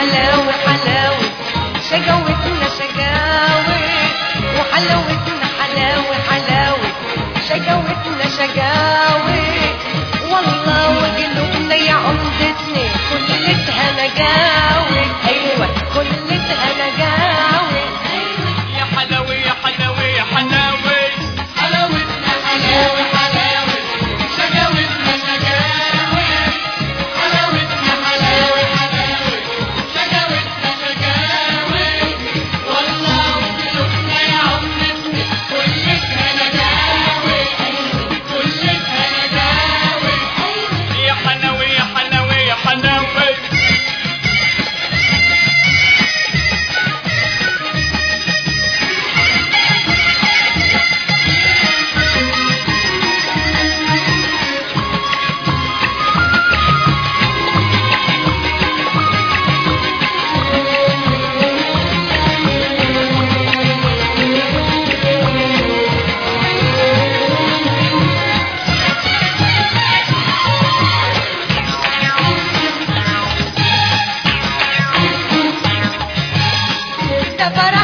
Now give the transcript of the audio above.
حلاوة حلاوة شجاوتنا شجاوة وحلاوتنا حلاوة حلاوة شجاوتنا شجاوة والله وقلوبنا يا عمدتنا كلتها نجاوة أيوة كلتها نجاوة يا حلاوة يا حلاوة يا حلاوة حلاوتنا حلاوة حلاوة شجاوتنا شجاوة حلاوتنا حلاوة حلاوة شجاوتنا شجاوة والله وقلوبنا يا عمتنا كلتها نجاوة أيوة كلتها نجاوة يا حلاوة يا حلاوة يا حلاوة ده فرح